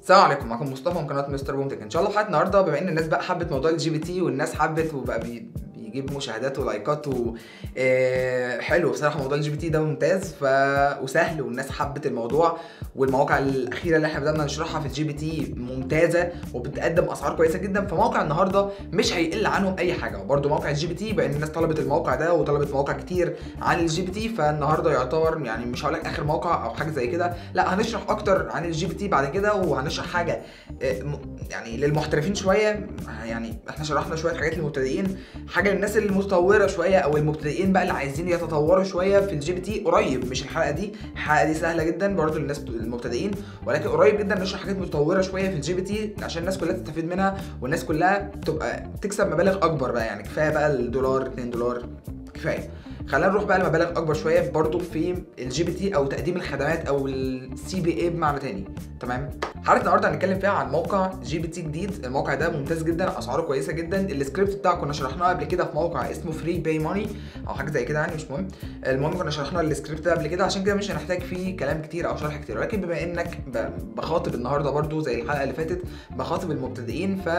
السلام عليكم معكم مصطفى من قناه مستر بومتك ان شاء الله حلقه النهارده بما ان الناس بقى حبت موضوع الجي بي تي والناس حبت وبقى بي بيجيب مشاهدات ولايكات و آه، حلو بصراحه موضوع الجي بي تي ده ممتاز ف وسهل والناس حبت الموضوع والمواقع الاخيره اللي احنا بدانا نشرحها في الجي بي تي ممتازه وبتقدم اسعار كويسه جدا فموقع النهارده مش هيقل عنهم اي حاجه وبرده موقع الجي بي تي بان الناس طلبت الموقع ده وطلبت مواقع كتير عن الجي بي تي فالنهارده يعتبر يعني مش هقول لك اخر موقع او حاجه زي كده لا هنشرح اكتر عن الجي بي تي بعد كده وهنشرح حاجه آه، م- يعني للمحترفين شويه يعني احنا شرحنا شويه حاجات للمبتدئين حاجه للناس المتطوره شويه او المبتدئين بقى اللي عايزين يتطوروا شويه في الجي بي تي قريب مش الحلقه دي الحلقه دي سهله جدا برضو للناس المبتدئين ولكن قريب جدا نشرح حاجات متطوره شويه في الجي بي تي عشان الناس كلها تستفيد منها والناس كلها تبقى تكسب مبالغ اكبر بقى يعني كفايه بقى الدولار 2 دولار كفايه خلينا نروح بقى لمبالغ اكبر شويه برضو في الجي بي تي او تقديم الخدمات او السي بي اي بمعنى تاني تمام حلقه النهارده هنتكلم فيها عن موقع جي بي تي جديد الموقع ده ممتاز جدا اسعاره كويسه جدا السكريبت بتاعه كنا شرحناه قبل كده في موقع اسمه فري باي ماني او حاجه زي كده يعني مش مهم المهم كنا شرحنا السكريبت ده قبل كده عشان كده مش هنحتاج فيه كلام كتير او شرح كتير ولكن بما انك ب- بخاطب النهارده برضو زي الحلقه اللي فاتت بخاطب المبتدئين ف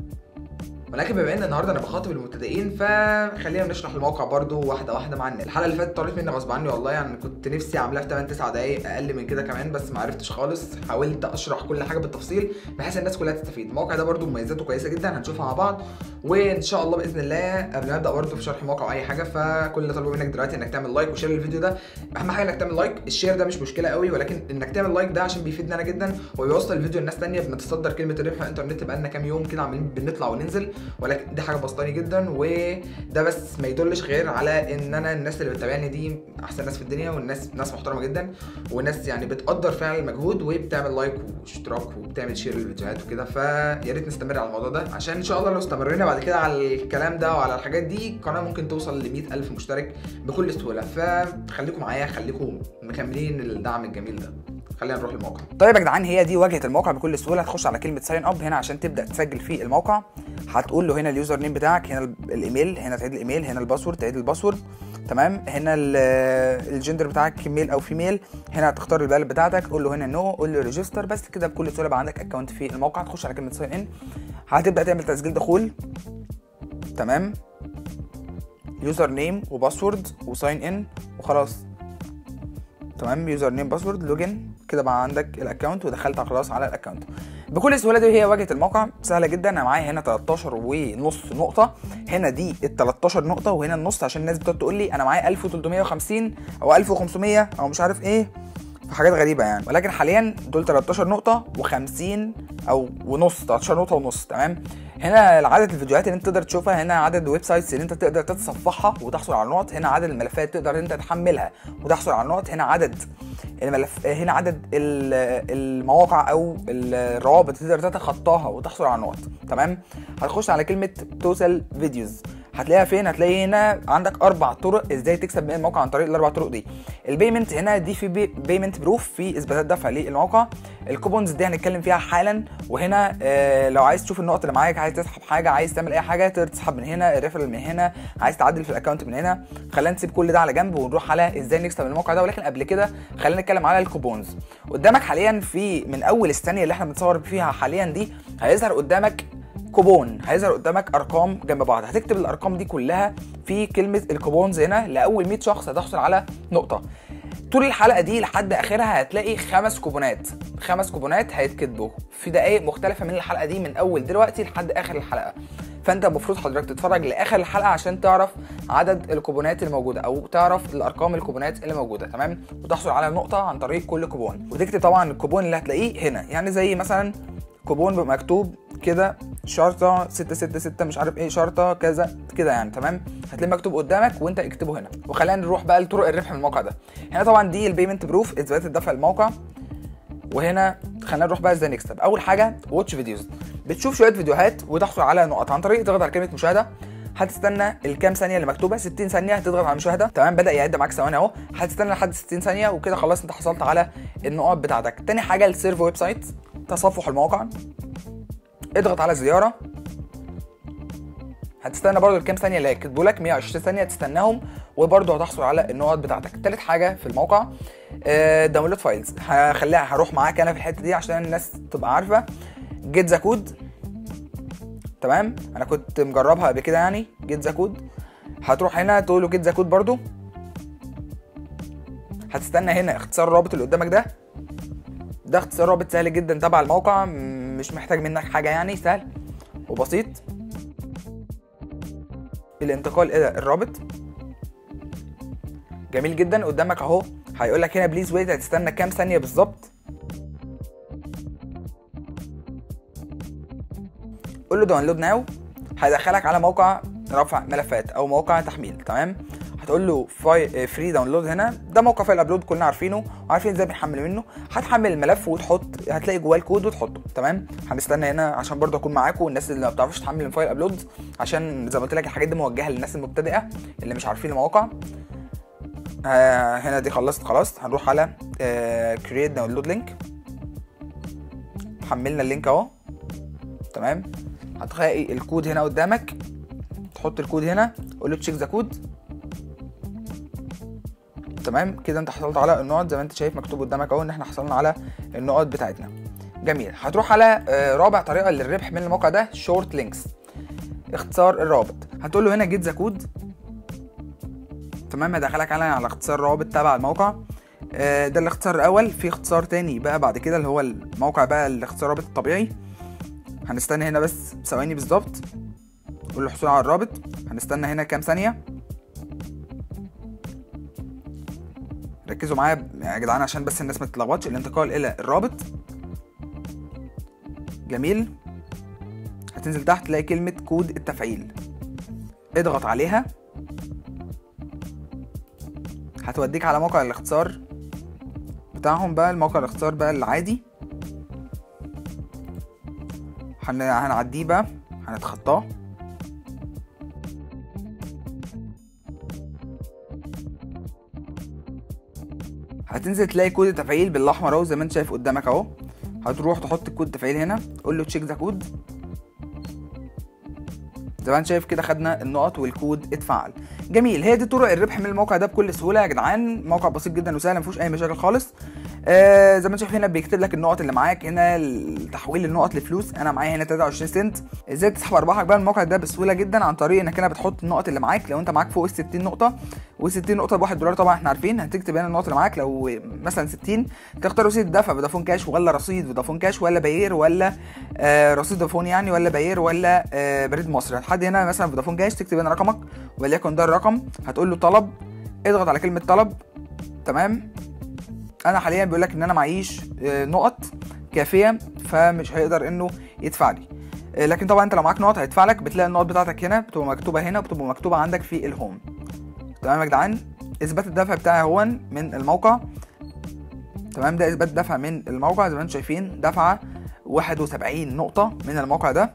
ولكن بما ان النهارده انا بخاطب المبتدئين فخلينا نشرح الموقع برضو واحده واحده مع الناس الحلقه اللي فاتت طارت مني غصب عني والله يعني كنت نفسي اعملها في 8 9 دقايق اقل من كده كمان بس ما عرفتش خالص حاولت اشرح كل حاجه بالتفصيل بحيث الناس كلها تستفيد الموقع ده برضو مميزاته كويسه جدا هنشوفها مع بعض وان شاء الله باذن الله قبل ما ابدا برضو في شرح الموقع او اي حاجه فكل اللي طالبه منك دلوقتي انك تعمل لايك وشير للفيديو ده اهم حاجه انك تعمل لايك الشير ده مش مشكله قوي ولكن انك تعمل لايك ده عشان بيفيدنا انا جدا وبيوصل الفيديو لناس تانية بنتصدر كلمه الربح على الانترنت بقالنا كام يوم كده عمالين بنطلع وننزل ولكن دي حاجه بسطاني جدا وده بس ما يدلش غير على ان انا الناس اللي بتتابعني دي احسن ناس في الدنيا والناس ناس محترمه جدا وناس يعني بتقدر فعلا المجهود وبتعمل لايك واشتراك وبتعمل شير للفيديوهات وكده فيا ريت نستمر على الموضوع ده عشان ان شاء الله لو استمرينا بعد كده على الكلام ده وعلى الحاجات دي القناه ممكن توصل ل ألف مشترك بكل سهوله فخليكم معايا خليكم مكملين الدعم الجميل ده خلينا نروح الموقع طيب يا جدعان هي دي واجهه الموقع بكل سهوله هتخش على كلمه ساين اب هنا عشان تبدا تسجل في الموقع هتقول له هنا اليوزر نيم بتاعك هنا ال- الايميل هنا تعيد الايميل هنا الباسورد تعيد الباسورد تمام هنا ال- الجندر بتاعك ميل او فيميل هنا هتختار البلد بتاعتك قول له هنا نو قول له ريجستر بس كده بكل سهوله بقى عندك اكونت في الموقع تخش على كلمه ساين ان هتبدا تعمل تسجيل دخول تمام يوزر نيم وباسورد وساين ان وخلاص تمام يوزر نيم باسورد لوجن كده بقى عندك الاكونت ودخلت خلاص على الاكونت بكل سهوله دي هي واجهه الموقع سهله جدا انا معايا هنا 13 ونص نقطه هنا دي ال 13 نقطه وهنا النص عشان الناس بتقعد تقول لي انا معايا 1350 او 1500 او مش عارف ايه في حاجات غريبه يعني ولكن حاليا دول 13 نقطه و50 او ونص 13 نقطه ونص تمام هنا عدد الفيديوهات اللي انت تقدر تشوفها هنا عدد الويب سايتس اللي انت تقدر تتصفحها وتحصل على النقط هنا عدد الملفات تقدر انت تحملها وتحصل على النقط هنا عدد الملف هنا عدد ال- المواقع او الروابط اللي تقدر تتخطاها وتحصل على النقط تمام هتخش على كلمه توتال فيديوز هتلاقيها فين هتلاقي هنا عندك اربع طرق ازاي تكسب من الموقع عن طريق الاربع طرق دي البيمنت هنا دي في بي بيمنت بروف في اثباتات دفع للموقع الكوبونز دي هنتكلم فيها حالا وهنا آه لو عايز تشوف النقط اللي معاك عايز تسحب حاجه عايز تعمل اي حاجه تقدر تسحب من هنا الريفرال من هنا عايز تعدل في الاكونت من هنا خلينا نسيب كل ده على جنب ونروح على ازاي نكسب من الموقع ده ولكن قبل كده خلينا نتكلم على الكوبونز قدامك حاليا في من اول الثانيه اللي احنا بنصور فيها حاليا دي هيظهر قدامك كوبون هيظهر قدامك ارقام جنب بعض هتكتب الارقام دي كلها في كلمه الكوبونز هنا لاول 100 شخص هتحصل على نقطه طول الحلقه دي لحد اخرها هتلاقي خمس كوبونات خمس كوبونات هيتكتبوا في دقائق مختلفه من الحلقه دي من اول دلوقتي لحد اخر الحلقه فانت المفروض حضرتك تتفرج لاخر الحلقه عشان تعرف عدد الكوبونات اللي موجوده او تعرف الارقام الكوبونات اللي موجوده تمام وتحصل على نقطه عن طريق كل كوبون وتكتب طبعا الكوبون اللي هتلاقيه هنا يعني زي مثلا كوبون بيبقى مكتوب كده شرطه 666 مش عارف ايه شرطه كذا كده يعني تمام هتلاقي مكتوب قدامك وانت اكتبه هنا وخلينا نروح بقى لطرق الربح من الموقع ده هنا طبعا دي البيمنت بروف اثبات الدفع الموقع وهنا خلينا نروح بقى ازاي نكسب اول حاجه واتش فيديوز بتشوف شويه فيديوهات وتحصل على نقط عن طريق تضغط على كلمه مشاهده هتستنى الكام ثانيه اللي مكتوبه 60 ثانيه هتضغط على المشاهده تمام بدا يعد معاك ثواني اهو هتستنى لحد 60 ثانيه وكده خلاص انت حصلت على النقط بتاعتك تاني حاجه السيرف ويب سايت تصفح الموقع اضغط على زياره هتستنى برضو الكام ثانيه اللي هيكتبوا لك 120 ثانيه تستناهم وبرضو هتحصل على النقط بتاعتك تالت حاجه في الموقع داونلود فايلز هخليها هروح معاك انا في الحته دي عشان الناس تبقى عارفه جيت ذا كود تمام انا كنت مجربها قبل كده يعني جيت ذا كود هتروح هنا تقول له جيت ذا كود برضو هتستنى هنا اختصار الرابط اللي قدامك ده ده اختصار رابط سهل جدا تبع الموقع مش محتاج منك حاجه يعني سهل وبسيط الانتقال الى الرابط جميل جدا قدامك اهو هيقول لك هنا بليز ويت هتستنى كام ثانيه بالظبط قول له داونلود ناو هيدخلك على موقع رفع ملفات او موقع تحميل تمام هتقول له فاي فري داونلود هنا ده موقع فايل ابلود كلنا عارفينه وعارفين ازاي بنحمل منه هتحمل الملف وتحط هتلاقي جواه الكود وتحطه تمام هنستنى هنا عشان برضه اكون معاكم والناس اللي ما بتعرفش تحمل الفايل ابلود عشان زي ما قلت لك الحاجات دي موجهه للناس المبتدئه اللي مش عارفين المواقع آه هنا دي خلصت خلاص هنروح على كرييت داونلود لينك حملنا اللينك اهو تمام هتلاقي الكود هنا قدامك تحط الكود هنا قول له تشيك ذا كود تمام كده انت حصلت على النقط زي ما انت شايف مكتوب قدامك اهو ان احنا حصلنا على النقط بتاعتنا جميل هتروح على رابع طريقه للربح من الموقع ده شورت لينكس اختصار الرابط هتقول له هنا جيت ذا كود تمام هدخلك على على اختصار رابط تبع الموقع ده الاختصار الاول في اختصار تاني بقى بعد كده اللي هو الموقع بقى الاختصار الرابط الطبيعي هنستنى هنا بس ثواني بالظبط قول له حصول على الرابط هنستنى هنا كام ثانيه ركزوا معايا يا جدعان عشان بس الناس ما تتلخبطش الانتقال الى الرابط جميل هتنزل تحت تلاقي كلمة كود التفعيل اضغط عليها هتوديك على موقع الاختصار بتاعهم بقى الموقع الاختصار بقى العادي هن... هنعديه بقى هنتخطاه هتنزل تلاقي كود التفعيل بالاحمر اهو زي ما انت شايف قدامك اهو هتروح تحط الكود التفعيل هنا قول له تشيك ذا كود زي ما انت شايف كده خدنا النقط والكود اتفعل جميل هي دي طرق الربح من الموقع ده بكل سهوله يا جدعان موقع بسيط جدا وسهل ما فيهوش اي مشاكل خالص آه زي ما انت شايف هنا بيكتب لك النقط اللي معاك هنا تحويل النقط لفلوس انا معايا هنا 23 سنت ازاي تسحب ارباحك بقى الموقع ده بسهوله جدا عن طريق انك هنا بتحط النقط اللي معاك لو انت معاك فوق ال 60 نقطه و60 نقطه ب 1 دولار طبعا احنا عارفين هتكتب هنا النقط اللي معاك لو مثلا 60 تختار رصيد دفع فودافون كاش ولا رصيد فودافون كاش ولا باير ولا آه رصيد فودافون يعني ولا باير ولا آه بريد مصر لحد هنا مثلا فودافون كاش تكتب هنا رقمك وليكن ده الرقم هتقول له طلب اضغط على كلمه طلب تمام انا حاليا بيقول لك ان انا معيش نقط كافيه فمش هيقدر انه يدفع لي لكن طبعا انت لو معاك نقط هيدفع لك بتلاقي النقط بتاعتك هنا بتبقى مكتوبه هنا وبتبقى مكتوبه عندك في الهوم تمام يا جدعان اثبات الدفع بتاعي هو من الموقع تمام ده اثبات دفع من الموقع زي ما انتم شايفين دفعه 71 نقطه من الموقع ده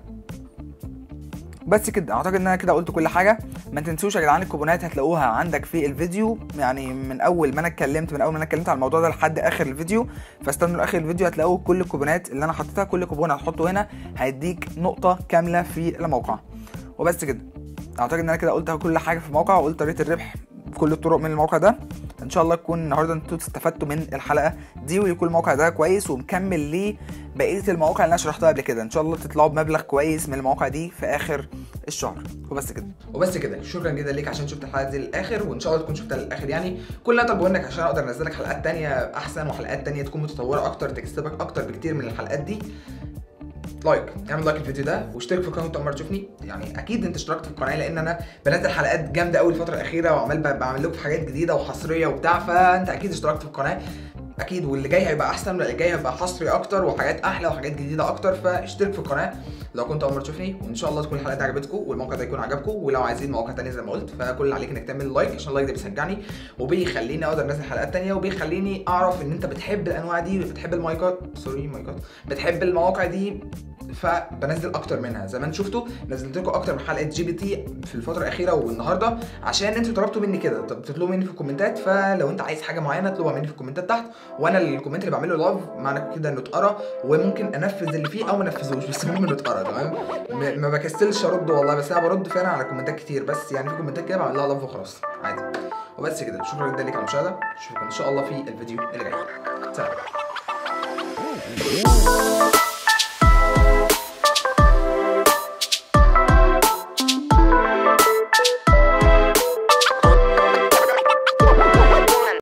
بس كده اعتقد ان انا كده قلت كل حاجه ما تنسوش يا جدعان الكوبونات هتلاقوها عندك في الفيديو يعني من اول ما انا اتكلمت من اول ما انا اتكلمت على الموضوع ده لحد اخر الفيديو فاستنوا لاخر الفيديو هتلاقوا كل الكوبونات اللي انا حطيتها كل كوبون هتحطه هنا هيديك نقطه كامله في الموقع وبس كده اعتقد ان انا كده قلت كل حاجه في الموقع وقلت طريقه الربح بكل الطرق من الموقع ده ان شاء الله تكون النهارده انتوا استفدتوا من الحلقه دي ويكون الموقع ده كويس ومكمل ليه بقيه المواقع اللي انا شرحتها قبل كده ان شاء الله تطلعوا بمبلغ كويس من المواقع دي في اخر الشهر وبس كده وبس كده شكرا جدا ليك عشان شفت الحلقه دي للاخر وان شاء الله تكون شفتها للاخر يعني كل اللي طالبه منك عشان اقدر انزل لك حلقات تانية احسن وحلقات تانية تكون متطوره اكتر تكسبك اكتر بكتير من الحلقات دي لايك اعمل لايك الفيديو ده واشترك في القناه اول مره تشوفني يعني اكيد انت اشتركت في القناه لان انا بنزل حلقات جامده قوي الفتره الاخيره وعمال بعمل لكم حاجات جديده وحصريه وبتاع فانت اكيد اشتركت في القناه اكيد واللي جاي هيبقى احسن واللي جاي هيبقى حصري اكتر وحاجات احلى وحاجات جديده اكتر فاشترك في القناه لو كنت اول مره تشوفني وان شاء الله تكون الحلقه دي عجبتكم والموقع ده يكون عجبكم ولو عايزين مواقع تانية زي ما قلت فكل اللي عليك انك تعمل لايك عشان اللايك ده بيشجعني وبيخليني اقدر انزل حلقات تانية وبيخليني اعرف ان انت بتحب الانواع دي بتحب المايكات سوري مايكات بتحب المواقع دي فبنزل اكتر منها زي ما انتم شفتوا نزلت لكم اكتر من حلقه جي بي تي في الفتره الاخيره والنهارده عشان انتوا طلبتوا مني كده طب بتطلبوا مني في الكومنتات فلو انت عايز حاجه معينه اطلبها مني في الكومنتات تحت وانا الكومنت اللي بعمله لايف معنى كده انه اتقرا وممكن انفذ اللي فيه او ما انفذوش بس المهم انه اتقرا تمام م- ما بكسلش ارد والله بس انا برد فعلا على كومنتات كتير بس يعني في كومنتات كده بعمل لها لايف وخلاص عادي وبس كده شكرا جدا ليك على المشاهده اشوفكم ان شاء الله في الفيديو اللي جاي سلام